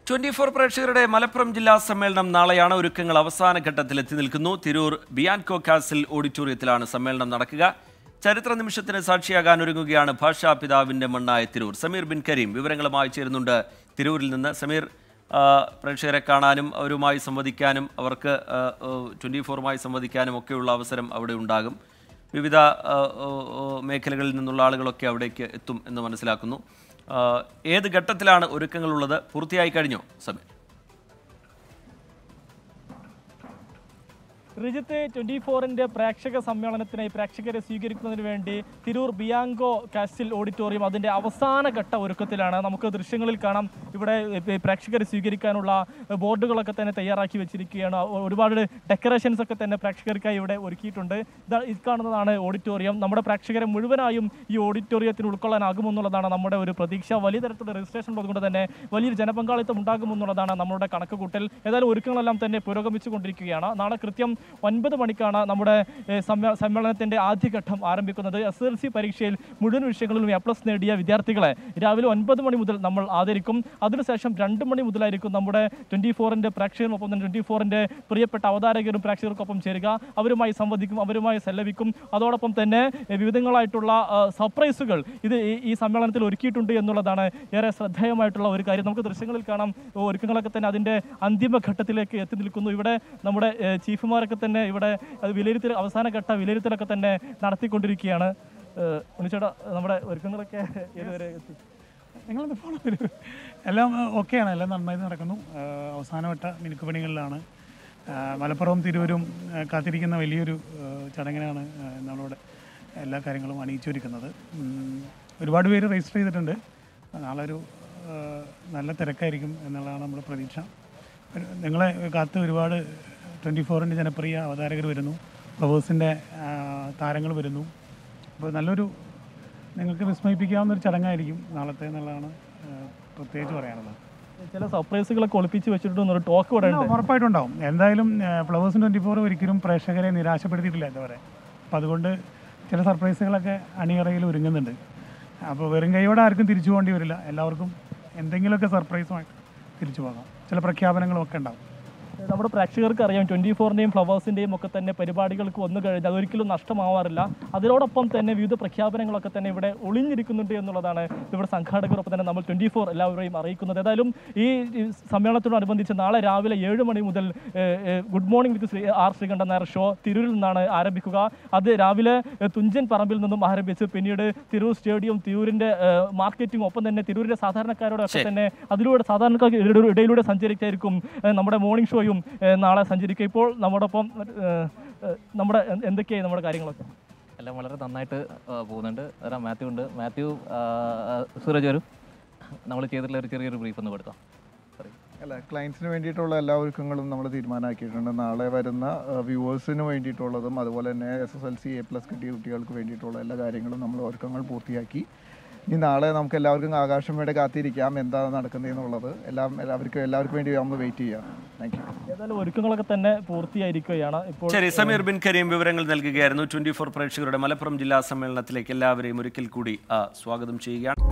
twenty four പ്രേക്ഷകരുടെ മലപ്പുറം ജില്ലാ സമ്മേളനം നാളെയാണ് ഒരുക്കങ്ങൾ അവസാന ഘട്ടത്തിൽ എത്തി നിൽക്കുന്നു തിരൂർ ബിയാൻകോ കാസിൽ ഓഡിറ്റോറിയത്തിലാണ് സമ്മേളനം നടക്കുക ചരിത്ര നിമിഷത്തിന് സാക്ഷിയാകാൻ ഒരുങ്ങുകയാണ് ഭാഷാ പിതാവിന്റെ മണ്ണായ തിരൂർ സമീർ ബിൻ കരീം വിവരങ്ങളുമായി ചേരുന്നുണ്ട് തിരൂരിൽ നിന്ന് സമീർ ആ, പ്രേക്ഷകരെ കാണാനും അവരുമായി സംവദിക്കാനും അവർക്ക് ട്വൻറ്റി ഫോറുമായി സംവദിക്കാനും ഒക്കെയുള്ള അവസരം അവിടെ ഉണ്ടാകും വിവിധ ആ, ആ, ആ, മേഖലകളിൽ നിന്നുള്ള ആളുകളൊക്കെ അവിടേക്ക് എത്തും എന്ന് മനസ്സിലാക്കുന്നു ആ, ഏത് ഘട്ടത്തിലാണ് ഒരുക്കങ്ങളുള്ളത് പൂർത്തിയായി കഴിഞ്ഞോ സമീർ റിജിത്ത് ട്വന്റി ഫോറിന്റെ പ്രേക്ഷക സമ്മേളനത്തിനായി പ്രേക്ഷകരെ സ്വീകരിക്കുന്നതിന് വേണ്ടി തിരൂർ ബിയാങ്കോ കാസ്റ്റിൽ ഓഡിറ്റോറിയം അതിന്റെ അവസാന ഘട്ട ഒരുക്കത്തിലാണ് നമുക്ക് ദൃശ്യങ്ങളിൽ കാണാം ഇവിടെ ഏ, പ്രേക്ഷകരെ സ്വീകരിക്കാനുള്ള ബോർഡുകളൊക്കെ തന്നെ തയ്യാറാക്കി വെച്ചിരിക്കുകയാണ് ഒ- ഒരുപാട് ഡെക്കറേഷൻസ് ഒക്കെ തന്നെ പ്രേക്ഷകർക്കായി ഇവിടെ ഒരുക്കിയിട്ടുണ്ട് ഇതാ ഇത് കാണുന്നതാണ് ഓഡിറ്റോറിയം നമ്മുടെ പ്രേക്ഷകരെ മുഴുവനായും ഈ ഓഡിറ്റോറിയത്തിൽ ഉൾക്കൊള്ളാനാകുമെന്നുള്ളതാണ് നമ്മുടെ ഒരു പ്രതീക്ഷ വലിയ തരത്തിലുള്ള രജിസ്ട്രേഷൻ ഉള്ളതുകൊണ്ട് തന്നെ വലിയൊരു ജനപങ്കാളിത്തം ഉണ്ടാകുമെന്നുള്ളതാണ് നമ്മുടെ കണക്ക് കൂട്ടൽ ഏതായാലും ഒരുക്കങ്ങളെല്ലാം തന്നെ പുരോഗമിച്ചുകൊണ്ടിരിക്കുകയാണ് നാളെ കൃത്യം ഒൻപത് മണിക്കാണ് നമ്മുടെ ഏഹ്, സമ്മേ- സമ്മേളനത്തിന്റെ ആദ്യഘട്ടം ആരംഭിക്കുന്നത് എസ് എൽ സി പരീക്ഷയിൽ മുഴുവൻ വിഷയങ്ങളിലും എ പ്ലസ് നേടിയ വിദ്യാർത്ഥികളെ രാവിലെ ഒൻപത് മണി മുതൽ നമ്മൾ ആദരിക്കും അതിനുശേഷം രണ്ട് മണി മുതലായിരിക്കും നമ്മുടെ ട്വന്റി ഫോറിന്റെ പ്രേക്ഷകർക്കൊപ്പം തന്നെ ട്വന്റി ഫോറിന്റെ പ്രിയപ്പെട്ട അവതാരകരും പ്രേക്ഷകർക്കൊപ്പം ചേരുക അവരുമായി സംവദിക്കും അവരുമായി സെല്ലവിക്കും അതോടൊപ്പം തന്നെ ഏഹ്, വിവിധങ്ങളായിട്ടുള്ള ആ, സർപ്രൈസുകൾ ഇത് ഈ- ഈ സമ്മേളനത്തിൽ ഒരുക്കിയിട്ടുണ്ട് എന്നുള്ളതാണ് ഏറെ ശ്രദ്ധേയമായിട്ടുള്ള ഒരു കാര്യം നമുക്ക് ദൃശ്യങ്ങളിൽ കാണാം ഒരുക്കങ്ങളൊക്കെ തന്നെ അതിന്റെ അന്തിമ ഘട്ടത്തിലേക്ക് എത്തി നിൽക്കുന്നു ഇവിടെ നമ്മുടെ ഏഹ്, ചീഫുമാരൊക്കെ തന്നെ ഇവിടെ അത് വിലയിരുത്തൽ അവസാന ഘട്ട വിലയിരുത്തലൊക്കെ തന്നെ നടത്തിക്കൊണ്ടിരിക്കുകയാണ് ഏഹ്, ഉണ്ണിച്ചേട്ടാ നമ്മുടെ ഒരുക്കങ്ങളൊക്കെ ഏതുവരെ എത്തി നിങ്ങളൊന്ന് ഫോളോ വരൂ എല്ലാം ഓക്കെയാണ് എല്ലാം നന്നായി നടക്കുന്നു ആ, അവസാനവട്ട മിനുക്കുപണികളിലാണ് ആ, മലപ്പുറവും തിരൂരും ആ, കാത്തിരിക്കുന്ന വലിയൊരു ആ, ചടങ്ങിനാണ് ആ, നമ്മളിവിടെ എല്ലാ കാര്യങ്ങളും അണിയിച്ചൊരുക്കുന്നത് ഉം, ഒരുപാട് പേര് രജിസ്റ്റർ ചെയ്തിട്ടുണ്ട് നാളെ ഒരു ആ, നല്ല തിരക്കായിരിക്കും എന്നുള്ളതാണ് നമ്മുടെ പ്രതീക്ഷ ഒരു- നിങ്ങളെ കാത്ത് ഒരുപാട് ട്വൻറ്റി ഫോറിൻ്റെ ജനപ്രിയ അവതാരകർ വരുന്നു ഫ്ലവേഴ്സിൻ്റെ താരങ്ങൾ വരുന്നു അപ്പോൾ നല്ലൊരു നിങ്ങൾക്ക് വിസ്മയിപ്പിക്കാവുന്ന ഒരു ചടങ്ങായിരിക്കും നാളത്തെ എന്നുള്ളതാണ് ആ, പ്രത്യേകിച്ച് പറയാനുള്ളത് ചില സർപ്രൈസുകളൊക്കെ ഒളിപ്പിച്ച് വെച്ചിട്ടുണ്ടെന്നൊരു ടോക്ക് ഇവിടെ ഉണ്ട് ഉറപ്പായിട്ടും ഉണ്ടാവും എന്തായാലും ഫ്ലവേഴ്സ് ട്വൻറ്റി ഫോർ ഒരിക്കലും പ്രേക്ഷകരെ നിരാശപ്പെടുത്തിയിട്ടില്ല ഇതുവരെ അപ്പോൾ അതുകൊണ്ട് ചില സർപ്രൈസുകളൊക്കെ അണിയറയിൽ ഒരുങ്ങുന്നുണ്ട് അപ്പോൾ വെറും കൈയോടെ ആർക്കും തിരിച്ചു പോകേണ്ടി വരില്ല എല്ലാവർക്കും എന്തെങ്കിലുമൊക്കെ സർപ്രൈസുമായിട്ട് തിരിച്ചു പോകാം ചില പ്രഖ്യാപനങ്ങളും ഒക്കെ ഉണ്ടാവും നമ്മുടെ പ്രേക്ഷകർക്ക് അറിയാം ട്വന്റി ഫോറിന്റെയും ഫ്ലവേഴ്സിന്റെയും ഒക്കെ തന്നെ പരിപാടികൾക്ക് വന്നു കഴിഞ്ഞാൽ അതൊരിക്കലും നഷ്ടമാവാറില്ല അതിനോടൊപ്പം തന്നെ വിവിധ പ്രഖ്യാപനങ്ങളൊക്കെ തന്നെ ഇവിടെ ഒളിഞ്ഞിരിക്കുന്നുണ്ട് എന്നുള്ളതാണ് ഇവിടെ സംഘാടകരൊപ്പം തന്നെ നമ്മൾ ട്വന്റി ഫോർ എല്ലാവരെയും അറിയിക്കുന്നത് ഏതായാലും ഈ ഈ സമ്മേളനത്തോടനുബന്ധിച്ച് നാളെ രാവിലെ ഏഴ് മണി മുതൽ ഏഹ്, ഏഹ്, good morning with Sri R Sreekandan Nair show തിരൂരിൽ നിന്നാണ് ആരംഭിക്കുക അത് രാവിലെ ഏഹ്, തുഞ്ചൻ പറമ്പിൽ നിന്നും ആരംഭിച്ച് പിന്നീട് തിരൂർ സ്റ്റേഡിയം തിരൂരിന്റെ ഏഹ്, മാർക്കറ്റിംഗ് ഒപ്പം തന്നെ തിരൂരിന്റെ സാധാരണക്കാരോടൊക്കെ തന്നെ അതിലൂടെ സാധാരണക്കാർക്ക് ഇടയിലൂടെ- ഇടയിലൂടെ സഞ്ചരിച്ചായിരിക്കും ഏഹ്, നമ്മുടെ മോർണിംഗ് ഷോയും ഏഹ്, നാളെ സഞ്ചരിക്കുക ഇപ്പോൾ നമ്മോടൊപ്പം ഏഹ്, ഏഹ്, നമ്മുടെ എന്ത്- എന്തൊക്കെയായി നമ്മുടെ കാര്യങ്ങളൊക്കെ എല്ലാം വളരെ നന്നായിട്ട് ആ, പോകുന്നുണ്ട് വരാം മാത്യു ഉണ്ട് മാത്യു ആ, ആ, സൂരജ് വരും നമ്മൾ ചെയ്തിട്ടുള്ള ഒരു ചെറിയൊരു ബ്രീഫ് ഒന്ന് കൊടുക്കാം പറയൂ അല്ല ക്ലയൻസിന് വേണ്ടിയിട്ടുള്ള എല്ലാ ഒരുക്കങ്ങളും നമ്മൾ തീരുമാനമാക്കിയിട്ടുണ്ട് നാളെ വരുന്ന വ്യൂവേഴ്സിന് വേണ്ടിയിട്ടുള്ളതും അതുപോലെ തന്നെ S S L C A plus കിട്ടിയ കുട്ടികൾക്ക് വേണ്ടിയിട്ടുള്ള എല്ലാ കാര്യങ്ങളും നമ്മൾ ഒരുക്കങ്ങൾ പൂർത്തിയാക്കി ഇനി നാളെ നമുക്ക് എല്ലാവർക്കും ആകാശമേടെ കാത്തിരിക്കാം എന്താണ് നടക്കുന്നതെന്നുള്ളത് എല്ലാം അവർക്ക് എല്ലാവർക്കും വേണ്ടി നമ്മൾ വെയിറ്റ് ചെയ്യാം താങ്ക് യു ഏതായാലും ഒരുക്കങ്ങളൊക്കെ തന്നെ പൂർത്തിയായിരിക്കുകയാണ് ഇപ്പോൾ ശരി സമീർ ബിൻ കരീം വിവരങ്ങൾ നൽകുകയായിരുന്നു ട്വന്റി ഫോർ പ്രേക്ഷകരുടെ മലപ്പുറം ജില്ലാ സമ്മേളനത്തിലേക്ക് എല്ലാവരെയും ഒരിക്കൽ കൂടി ആ, സ്വാഗതം ചെയ്യുകയാണ്